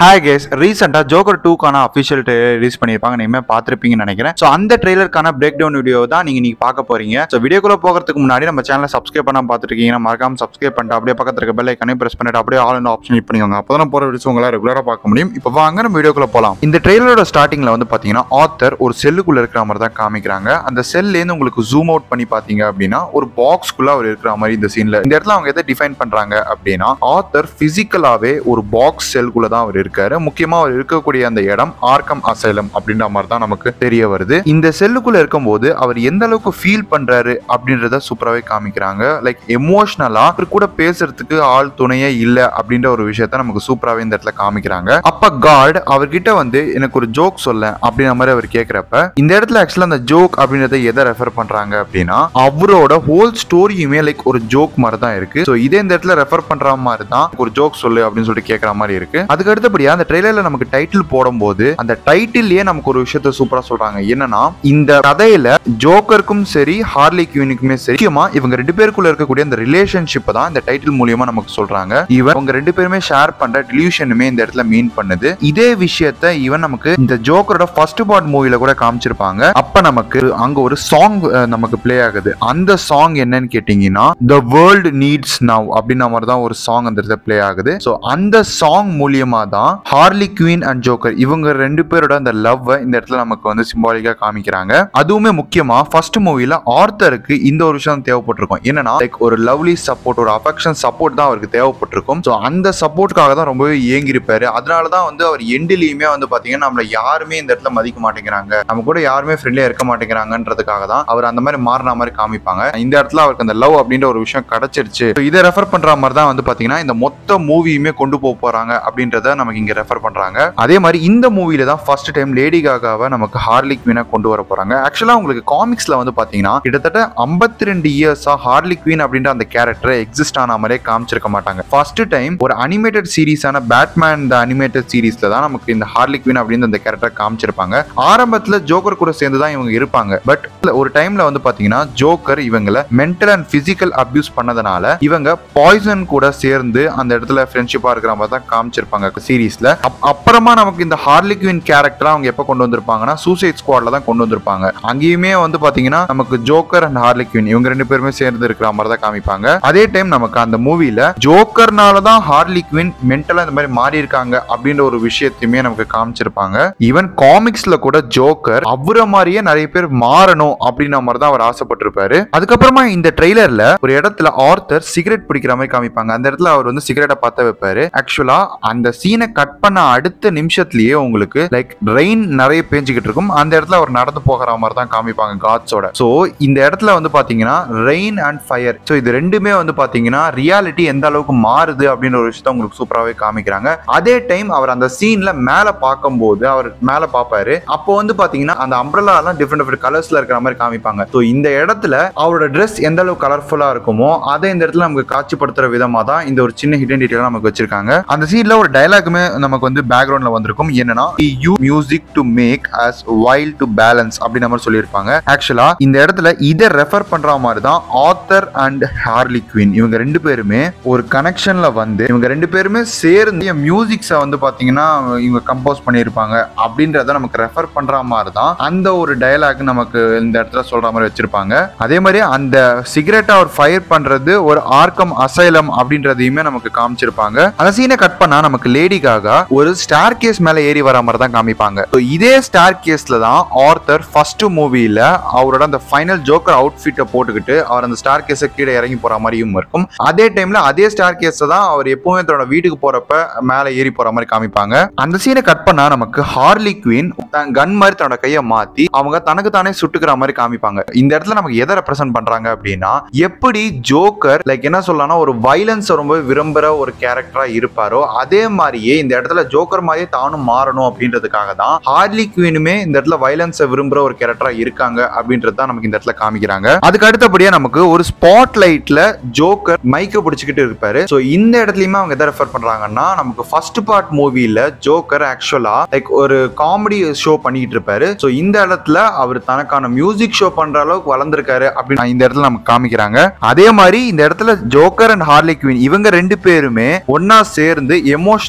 hi guys ரீசெண்டாக Joker டூக்கான official trailer release பண்ணியிருப்பாங்க நீங்கள் பார்த்துருப்பீங்கன்னு நினைக்கிறேன் ஸோ அந்த ட்ரெய்லருக்கான பிரேக் டவுன் வீடியோ தான் நீங்கள் நீங்கள் பார்க்க போறீங்க ஸோ வீடியோக்குள்ள போகிறதுக்கு முன்னாடி நம்ம சேனலை சப்ஸ்கிரைப் பண்ணாம பார்த்துருக்கீங்கன்னா மறக்காம சப்ஸ்கிரைப் பண்ணிட்டு அப்படியே பக்கத்துல இருக்க பெல் ஐக்கனையும் பிரஸ் பண்ணிட்டு அப்படியே ஆல் இந்த ஆப்ஷன் கிளிக் பண்ணிக்கோங்க அப்போ தான் போகிற வீடியோஸ் உங்களால் ரெகுலராக பார்க்க முடியும் இப்போ வாங்க நம்ம வீடியோக்குள்ள போகலாம் இந்த ட்ரெய்லரோட ஸ்டார்டிங்கில் வந்து பார்த்தீங்கன்னா ஆத்தர் ஒரு செல்லுக்குள்ள இருக்கிற மாதிரி தான் காமிக்கிறாங்க அந்த செல்லேருந்து உங்களுக்கு ஜூம் அவுட் பண்ணி பார்த்தீங்க அப்படின்னா ஒரு பாக்ஸ்க்குள்ள அவர் இருக்கிற மாதிரி இந்த சீனில் இந்த இடத்துல அவங்க எதை டிஃபைன் பண்ணுறாங்க அப்படின்னா ஆத்தர் ஃபிசிக்கலாகவே ஒரு பாக்ஸ் செல்குள்ள தான் அவர் இருக்காரு முக்கியமா அவர் இருக்கக்கூடிய அந்த இடம் ஆர்க்கம் அசைலம் அப்படின்ற மாதிரி தான் நமக்கு தெரிய வருது இந்த செல்லுக்குள்ள இருக்கும்போது அவர் எந்த அளவுக்கு ஃபீல் பண்றாரு அப்படின்றத சூப்பராகவே காமிக்கிறாங்க லைக் எமோஷனலா அவர் கூட பேசுறதுக்கு ஆள் துணையே இல்ல அப்படின்ற ஒரு விஷயத்த நமக்கு சூப்பராகவே இந்த இடத்துல காமிக்கிறாங்க அப்ப காட் அவர்கிட்ட வந்து எனக்கு ஒரு ஜோக் சொல்ல அப்படின்ற மாதிரி அவர் கேட்கிறப்ப இந்த இடத்துல ஆக்சுவலா அந்த ஜோக் அப்படின்றத எதை ரெஃபர் பண்றாங்க அப்படின்னா அவரோட ஹோல் ஸ்டோரியுமே லைக் ஒரு ஜோக் மாதிரி தான் இருக்கு ஸோ இதே இந்த இடத்துல ரெஃபர் பண்ற மாதிரி தான் ஒரு ஜோக் சொல்லு அப்படின்னு சொல்லிட்டு கேட்கற மாதிரி இருக்கு அதுக்கு அடுத்தபடியா அந்த ட்ரெய்லர்ல நமக்கு டைட்டில் போடும்போது அந்த டைட்டில்லயே நமக்கு ஒரு விஷயத்த சூப்பரா சொல்றாங்க என்னன்னா இந்த கதையில ஜோக்கருக்கும் சரி ஹார்லி கியூனுக்குமே சரி முக்கியமா இவங்க ரெண்டு பேருக்குள்ள இருக்கக்கூடிய அந்த ரிலேஷன்ஷிப் தான் இந்த டைட்டில் மூலியமா நமக்கு சொல்றாங்க இவன் அவங்க ரெண்டு பேருமே ஷேர் பண்ற டிலியூஷனுமே இந்த இடத்துல மீன் பண்ணுது இதே விஷயத்த இவன் நமக்கு இந்த ஜோக்கரோட ஃபர்ஸ்ட் பார்ட் மூவில கூட காமிச்சிருப்பாங்க அப்ப நமக்கு அங்க ஒரு சாங் நமக்கு ப்ளே ஆகுது அந்த சாங் என்னன்னு கேட்டீங்கன்னா த வேர்ல்ட் நீட்ஸ் நவ் அப்படின்ற மாதிரி தான் ஒரு சாங் அந்த இடத்துல ப்ளே ஆகுது ஸோ அந்த சாங் மூலியமா தான் ஹார்லி குவீன் அண்ட் ஜோக்கர் இவங்க ரெண்டு பேரோட அந்த லவ் இந்த இடத்துல நமக்கு வந்து சிம்பாலிக்கா காமிக்கிறாங்க அதுவுமே முக்கியமா ஃபர்ஸ்ட் மூவில ஆர்த்தருக்கு இந்த ஒரு விஷயம் தேவைப்பட்டிருக்கும் என்னன்னா லைக் ஒரு லவ்லி சப்போர்ட் ஒரு அஃபெக்ஷன் சப்போர்ட் தான் அவருக்கு தேவைப்பட்டிருக்கும் ஸோ அந்த சப்போர்ட்டுக்காக தான் ரொம்பவே ஏங்கி இருப்பாரு அதனால தான் வந்து அவர் எண்டிலையுமே வந்து பாத்தீங்கன்னா நம்மள யாருமே இந்த இடத்துல மதிக்க மாட்டேங்கிறாங்க நம்ம கூட யாருமே ஃப்ரெண்ட்லியா இருக்க மாட்டேங்கிறாங்கன்றதுக்காக தான் அவர் அந்த மாதிரி மாறின மாதிரி காமிப்பாங்க இந்த இடத்துல அவருக்கு அந்த லவ் அப்படின்ற ஒரு விஷயம் கிடைச்சிருச்சு So இதை ரெஃபர் பண்ற மாதிரி தான் வந்து பாத்தீங்கன்னா இந்த மொத்த மூவியுமே கொண்டு போக போறாங்க அப்படின்றத நமக்கு இங்க ரெஃபர் பண்றாங்க அதே மாதிரி இந்த மூவில தான் ஃபர்ஸ்ட் டைம் லேடி காகாவை நமக்கு ஹார்லிக் குவீனா கொண்டு வர போறாங்க ஆக்சுவலா உங்களுக்கு காமிக்ஸ்ல வந்து பாத்தீங்கன்னா கிட்டத்தட்ட 52 ரெண்டு இயர்ஸா ஹார்லி குவீன் அப்படின்ற அந்த கேரக்டர் எக்ஸிஸ்ட் ஆன மாதிரியே காமிச்சிருக்க மாட்டாங்க ஃபர்ஸ்ட் டைம் ஒரு அனிமேட்டட் சீரிஸான பேட்மேன் இந்த அனிமேட்டட் சீரிஸ்ல தான் நமக்கு இந்த ஹார்லி குவீன் அப்படின்னு அந்த கேரக்டர் காமிச்சிருப்பாங்க ஆரம்பத்துல ஜோக்கர் கூட சேர்ந்து தான் இவங்க இருப்பாங்க பட் ஒரு டைம்ல வந்து பாத்தீங்கன்னா ஜோக்கர் இவங்களை மென்டல் அண்ட் பிசிக்கல் அபியூஸ் பண்ணதுனால இவங்க பாய்சன் கூட சேர்ந்து அந்த இடத்துல ஃப்ரெண்ட்ஷிப்பா இருக்கிற மாதிரி தான் காமிச்சிருப்பாங்க சீரீஸ்ல அப்புறமா நமக்கு இந்த ஹார்லிக்வின் கேரக்டர் அவங்க எப்ப கொண்டு வந்திருப்பாங்கன்னா சூசைட் ஸ்குவாட்ல தான் கொண்டு வந்திருப்பாங்க அங்கேயுமே வந்து பாத்தீங்கன்னா நமக்கு ஜோக்கர் அண்ட் ஹார்லிக்வின் இவங்க ரெண்டு பேருமே சேர்ந்து இருக்கிற மாதிரி தான் காமிப்பாங்க அதே டைம் நமக்கு அந்த மூவில ஜோக்கர்னால தான் ஹார்லிக்வின் மென்டலா இந்த மாதிரி மாறி இருக்காங்க அப்படின்ற ஒரு விஷயத்தையுமே நமக்கு காமிச்சிருப்பாங்க ஈவன் காமிக்ஸ்ல கூட ஜோக்கர் அவரை மாதிரியே நிறைய பேர் மாறணும் அப்படின்ற மாதிரி தான் அவர் ஆசைப்பட்டிருப்பாரு அதுக்கப்புறமா இந்த ட்ரெய்லர்ல ஒரு இடத்துல ஆர்த்தர் சிகரெட் பிடிக்கிற மாதிரி காமிப்பாங்க அந்த இடத்துல அவர் வந்து சிகரெட்டை பத்த வைப்பாரு ஆக்சுவலா அந்த சீனை கட் பண்ண அடுத்த நிமிஷத்துலயே உங்களுக்கு லைக் ரெயின் நிறைய பேஞ்சுக்கிட்டு இருக்கும் அந்த இடத்துல அவர் நடந்து போகிற மாதிரி தான் காமிப்பாங்க காட்ஸோட சோ இந்த இடத்துல வந்து பாத்தீங்கன்னா ரெயின் அண்ட் ஃபயர் ஸோ இது ரெண்டுமே வந்து பாத்தீங்கன்னா ரியாலிட்டி எந்த அளவுக்கு மாறுது அப்படின்ற ஒரு விஷயத்த உங்களுக்கு சூப்பராகவே காமிக்கிறாங்க அதே டைம் அவர் அந்த சீன்ல மேல பார்க்கும்போது அவர் மேல பார்ப்பாரு அப்போ வந்து பாத்தீங்கன்னா அந்த அம்ப்ரலா எல்லாம் டிஃப்ரெண்ட் டிஃப்ரெண்ட் கலர்ஸ்ல இருக்கிற மாதிரி காமிப்பாங்க ஸோ இந்த இடத்துல அவரோட ட்ரெஸ் எந்த அளவுக்கு கலர்ஃபுல்லா இருக்குமோ அதை இந்த இடத்துல நமக்கு காட்சிப்படுத்துற விதமா தான் இந்த ஒரு சின்ன ஹிடன் டீட்டெயில் நமக்கு வச்சிருக்காங்க அந்த சீன்ல ஒரு டைலாக்குமே நமக்கு வந்து பேக்ரவுண்ட்ல வந்திருக்கும் என்னன்னா you music to make us wild to balance அப்படின்ற மாதிரி சொல்லியிருப்பாங்க ஆக்சுவலா இந்த இடத்துல இதை ரெஃபர் பண்ற மாதிரி தான் ஆத்தர் அண்ட் ஹார்லி குவின் இவங்க ரெண்டு பேருமே ஒரு கனெக்ஷன்ல வந்து இவங்க ரெண்டு பேருமே சேர்ந்து மியூசிக்ஸை வந்து பாத்தீங்கன்னா இவங்க கம்போஸ் பண்ணியிருப்பாங்க அப்படின்றத நமக்கு ரெஃபர் பண்ற மாதிரி தான் அந்த ஒரு டயலாக் நமக்கு இந்த இடத்துல சொல்ற மாதிரி வச்சிருப்பாங்க அதே மாதிரி அந்த சிகரெட்டை அவர் ஃபயர் பண்றது ஒரு ஆர்க்கம் அசைலம் அப்படின்றதையுமே நமக்கு காமிச்சிருப்பாங்க அந்த சீனை கட் பண்ணா நமக்கு லேடிக்காக ஒரு ஸ்டார் கேஸ் மேல ஏறி வர மாதிரி தான் காமிப்பாங்க So, இதே ஸ்டார் கேஸ்ல தான் ஆர்த்தர் ஃபர்ஸ்ட் மூவில அவரோட அந்த ஃபைனல் ஜோக்கர் அவுட்ஃபிட்டை போட்டுக்கிட்டு அவர் அந்த ஸ்டார் கேஸை கீழே இறங்கி போற மாதிரியும் இருக்கும் அதே டைம்ல அதே ஸ்டார் கேஸை தான் அவர் எப்பவுமே தன்னோட வீட்டுக்கு போறப்ப மேல ஏறி போற மாதிரி காமிப்பாங்க அந்த சீனை கட் பண்ணா நமக்கு ஹார்லி குவீன் கன் மாதிரி தன்னோட கையை மாத்தி அவங்க தனக்கு தானே சுட்டுக்கிற மாதிரி காமிப்பாங்க இந்த இடத்துல நமக்கு எதை ரெப்ரசென்ட் பண்றாங்க அப்படின்னா எப்படி ஜோக்கர் லைக் என்ன சொல்லலாம்னா ஒரு வைலன்ஸ் ரொம்ப விரும்புற ஒரு கேரக்டரா இருப்பாரோ அதே மாதிரியே இந்த இடத்துல ஜோக்கர் மாதிரியே தானும் மாறணும் அப்படின்றதுக்காக தான் ஹார்லி குவீனுமே இந்த இடத்துல வைலன்ஸை விரும்புற ஒரு கேரக்டரா இருக்காங்க அப்படின்றது தான் நமக்கு இந்த இடத்துல காமிக்கிறாங்க அதுக்கு அடுத்தபடியா நமக்கு ஒரு ஸ்பாட் லைட்ல ஜோக்கர் மைக்க பிடிச்சிக்கிட்டு இருப்பாரு சோ இந்த இடத்துலயுமே அவங்க எதை ரெஃபர் பண்றாங்கன்னா நமக்கு ஃபர்ஸ்ட் பார்ட் மூவில ஜோக்கர் ஆக்சுவலா லைக் ஒரு காமெடி ஷோ பண்ணிட்டு இருப்பாரு சோ இந்த இடத்துல அவர் தனக்கான மியூசிக் ஷோ பண்ற அளவுக்கு வளர்ந்திருக்காரு அப்படின்னு இந்த இடத்துல நமக்கு காமிக்கிறாங்க அதே மாதிரி இந்த இடத்துல ஜோக்கர் அண்ட் ஹார்லி குவீன் இவங்க ரெண்டு பேருமே ஒன்னா சேர்ந்து எமோஷனலா ஒரு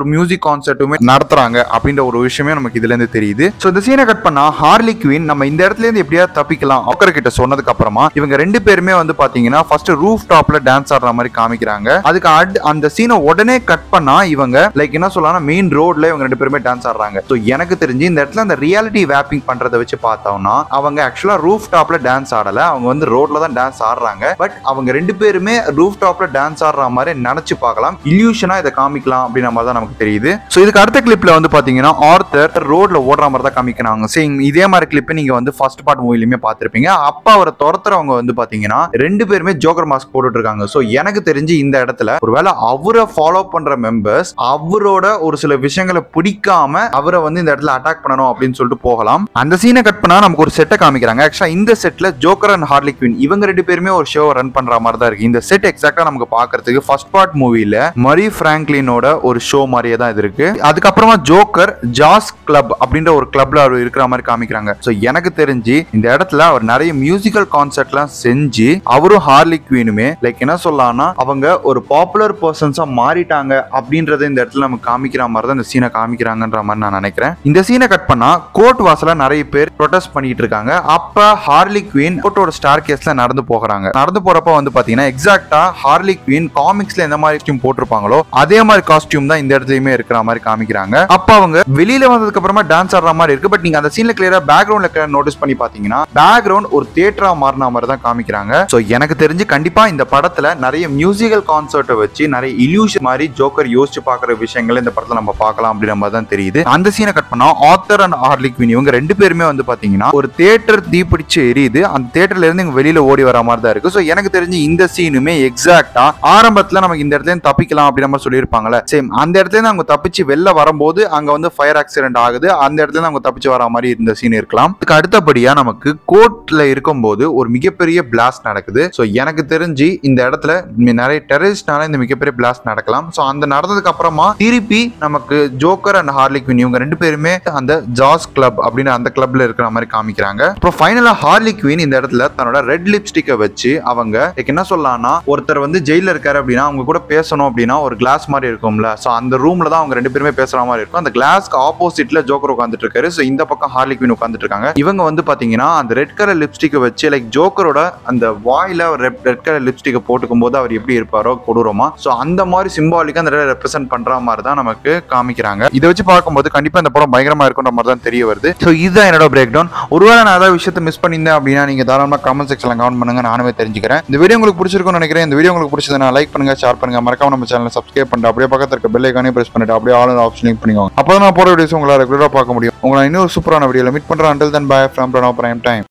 ஒரு மியூசிக் கான்சர்ட்டுமே நடத்துறாங்க அப்படின்ற ஒரு விஷயமே நமக்கு இதுல இருந்து தெரியுது ஸோ இந்த சீனை கட் பண்ணா ஹார்லி குயின் நம்ம இந்த இடத்துல இருந்து எப்படியாவது தப்பிக்கலாம் ஆக்கர் கிட்ட சொன்னதுக்கு அப்புறமா இவங்க ரெண்டு பேருமே வந்து பாத்தீங்கன்னா ஃபர்ஸ்ட் ரூஃப் டாப்ல டான்ஸ் ஆடுற மாதிரி காமிக்கிறாங்க அதுக்கு அட்- அந்த சீனை உடனே கட் பண்ணா இவங்க லைக் என்ன சொல்லலாம் மெயின் ரோட்ல இவங்க ரெண்டு பேருமே டான்ஸ் ஆடுறாங்க ஸோ எனக்கு தெரிஞ்சு இந்த இடத்துல அந்த ரியாலிட்டி வேப்பிங் பண்றதை வச்சு பார்த்தோம்னா அவங்க ஆக்சுவலா ரூஃப் டாப்ல டான்ஸ் ஆடல அவங்க வந்து ரோட்ல தான் டான்ஸ் ஆடுறாங்க பட் அவங்க ரெண்டு பேருமே ரூஃப் டாப்ல டான்ஸ் ஆடுற மாதிரி நினைச்சு பார்க்கலாம் இல்யூஷனா இதை காமிக்கலாம் அப்படின்ற மாதிரி தான் நமக்கு தெரியுது ஸோ இதுக்கு அடுத்த கிளிப்ல வந்து பாத்தீங்கன்னா ஆர்த்தர் ரோட்ல ஓடுற மாதிரி தான் காமிக்கிறாங்க சேம் இதே மாதிரி கிளிப் நீங்க வந்து ஃபர்ஸ்ட் பார்ட் மூவிலுமே பார்த்திருப்பீங்க அப்ப அவரை துரத்துறவங்க வந்து பாத்தீங்கன்னா ரெண்டு பேருமே ஜோக்கர் மாஸ்க் போட்டுட்டு இருக்காங்க ஸோ எனக்கு தெரிஞ்சு இந்த இடத்துல ஒருவேளை அவரை ஃபாலோ பண்ற மெம்பர்ஸ் அவரோட ஒரு சில விஷயங்களை பிடிக்காம அவரை வந்து இந்த இடத்துல அட்டாக் பண்ணணும் அப்படின்னு சொல்லிட்டு போகலாம் அந்த சீனை கட் பண்ணா நமக்கு ஒரு செட்டை காமிக்கிறாங்க ஆக்சுவலா இந்த செட்ல ஜோக்கர் அண்ட் ஹார்லி குவின் இவங்க ரெண்டு பேருமே ஒரு ஷோ ரன் பண்ற மாதிரி தான் இருக்கு இந்த செட் எக்ஸாக்டா நமக்கு பாக்குறதுக்கு ஃபர்ஸ்ட் பார்ட் மூவில மரி பிராங்க்லினோட ஒரு ஷோ மாதிரியே தான் இது இருக்கு அதுக்கப்புறமா ஜோக்கர் ஜாஸ் கிளப் அப்படின்ற ஒரு கிளப்ல அவர் இருக்கிற மாதிரி காமிக்கிறாங்க ஸோ எனக்கு தெரிஞ்சு இந்த இடத்துல அவர் நிறைய மியூசிக்கல் கான்சர்ட்லாம் செஞ்சு அவரும் ஹார்லி குவீனுமே லைக் என்ன சொல்லலாம்னா அவங்க ஒரு பாப்புலர் பர்சன்ஸா மாறிட்டாங்க அப்படின்றத இந்த இடத்துல நமக்கு காமிக்கிற மாதிரி தான் இந்த சீனை காமிக்கிறாங்கன்ற மாதிரி நான் நினைக்கிறேன் இந்த சீனை கட் பண்ணா கோர்ட் வாசல நிறைய பேர் ப்ரொடெஸ்ட் பண்ணிட்டு இருக்காங்க அப்ப ஹார்லி குவீன் கோர்ட்டோட ஸ்டார் கேஸ்ல நடந்து போகிறாங்க நடந்து போறப்ப வந்து பாத்தீங்கன்னா எக்ஸாக்டா ஹார்லி குவீன் காமிக்ஸ்ல எந்த மாதிரி காஸ்டியூம் போட்டிருப்பாங்களோ அதே மாதிரி காஸ்டியூம் தான் இந்த இடத்துலயுமே இருக்கிற மாதிரி காமிக்கிறாங்க அப்ப அவங்க வெளியில வந்ததுக்கு அப்புறமா டான்ஸ் ஆடுற மாதிரி இருக்கு பட் நீங்க அந்த சீன்ல கிளியரா பேக்ரவுண்ட்ல நோட்டீஸ் பண்ணி பாத்தீங்கன்னா பேக்ரவுண்ட் ஒரு தியேட்டரா மாறின மாதிரி தான் காமிக்கிறாங்க சோ எனக்கு தெரிஞ்சு கண்டிப்பா இந்த படத்துல நிறைய மியூசிக்கல் கான்சர்ட்டை வச்சு நிறைய இல்யூஷன் மாதிரி ஜோக்கர் யோசிச்சு பாக்குற விஷயங்கள் இந்த படத்துல நம்ம பார்க்கலாம் அப்படின்ற மாதிரி தான் தெரியுது அந்த சீனை கட் பண்ணா ஆத்தர் அண்ட் ஹார்லி குவின் இவங்க ரெண்டு பேருமே வந்து பாத்தீங்கன்னா ஒரு தியேட்டர் தீப்பிடிச்சு எரியுது அந்த தியேட்டர்ல இருந்து இவங்க வெளியில ஓடி வர மாதிரி தான் இருக்கு சோ எனக்கு தெரிஞ்சு இந்த சீனுமே எக்ஸாக்டா ஆரம்பத்துல நமக்கு இந்த இடத்துல இருந்து தப்பிக்கலாம் அப்படி நம்ம சொல்லியிருப்பாங்கல்ல சேம் அந்த இடத்துல இருந்து அவங்க தப்பிச்சு வெளில வரும்போது அங்க வந்து ஃபயர் ஆக்சிடென்ட் ஆகுது அந்த இடத்துல இருந்து அவங்க தப்பிச்சு வர மாதிரி இருந்த சீன் இருக்கலாம் அதுக்கு அடுத்தபடியா நமக்கு கோர்ட்ல இருக்கும்போது ஒரு மிகப்பெரிய பிளாஸ்ட் நடக்குது ஸோ எனக்கு தெரிஞ்சு இந்த இடத்துல மி- நிறைய டெரரிஸ்ட்னால இந்த மிகப்பெரிய பிளாஸ்ட் நடக்கலாம் ஸோ அந்த நடந்ததுக்கு அப்புறமா திருப்பி நமக்கு ஜோக்கர் அண்ட் ஹார்லி குவின் இவங்க ரெண்டு பேருமே அந்த ஜாஸ் கிளப் அப்படின்னு அந்த கிளப்ல இருக்கிற மாதிரி காமிக்கிறாங்க அப்புறம் ஃபைனலா ஹார்லி குவின் இந்த இடத்துல தன்னோட ரெட் லிப்ஸ்டிக்கை வச்சு அவங்க like என்ன சொல்லலாம்னா ஒருத்தர் வந்து ஜெயில இருக்காரு அப்படின்னா அவங்க கூட பேசணும் அப்படின்னா ஒரு கிளாஸ் மாதிரி இருக்கும்ல ஸோ அந்த ரூம்ல தான் அவங்க ரெண்டு பேருமே பேசுற மாதிரி இருக்கும் அந்த கிளாஸ்க்கு ஆப்போசிட்ல ஜோக்கர் உட்காந்துட்டு இருக்காரு ஸோ இந்த பக்கம் ஹார்லி குவின் உட்காந்துட்டு இருக்காங்க இவங்க வந்து பாத்தீங்கன்னா அந்த ரெட் கலர் லிப்ஸ்டிக்கை வச்சு லைக் ஜோக்கரோட அந்த வாயில ரெட் கலர் லிப்ஸ்டிக்கை போட்டுக்கும் போது அவர் எப்படி இருப்பாரோ கொடூரமா ஸோ அந்த மாதிரி சிம்பாலிக்கா அந்த ரெப்ரசென்ட் பண்ற மாதிரி தான் நமக்கு காமிக்கிறாங்க இதை வச்சு பார்க்கும்போது கண்டிப்பா இந்த படம் பயங்கரமா இருக்குன்ற மாதிரி தான் தெரிய வருது ஸோ இதுதான் என்னோட பிரேக் டவுன் ஒருவேளை நான் ஏதாவது விஷயத்தை மிஸ் பண்ணியிருந்தேன் அப்படின்னா நீங்க தாராளமாக கமெண்ட் செக்ஷன்ல கமெண்ட் பண்ணுங்க நானுமே தெரிஞ்சுக்கிறேன் இந்த வீடியோ உங்களுக்கு பிடிச்சிருக்கும்னு நினைக்கிறேன் இந்த வீடியோ உங்களுக்கு பிடிச்சதுன்னா லைக் பண்ணுங்க ஷேர் பண்ணுங்க மறக்காம நம்ம சேனலை சப்ஸ்கிரைப் பண்ணிட்டு அப்படியே பக்கத்துல இருக்க பெல் ஐக்கானே பிரஸ் பண்ணிட்டு அப்படியே ஆல் ஆப்ஷன் லிங்க் பண்ணிக்கோங்க அப்போ நான் போற வீடியோஸ் உங்களால் ரெகுலராக பார்க்க முடியும் உங்களை இன்னொரு சூப்பரான வீடியோவில் மீட் பண்றேன் until then bye from Pranav prime time